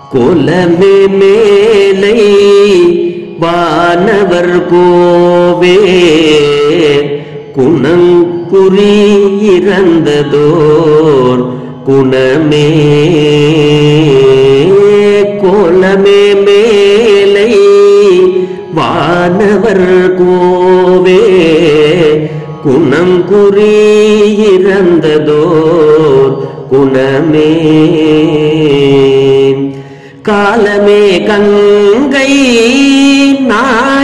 கோலமே மேலை வானவர் கோவே குணங்குறி இறந்ததோர் குணமே கோலமே மேலை வானவர் கோவே குணம் குறி இறந்ததோர் குணமே காலமே கங்கை நான்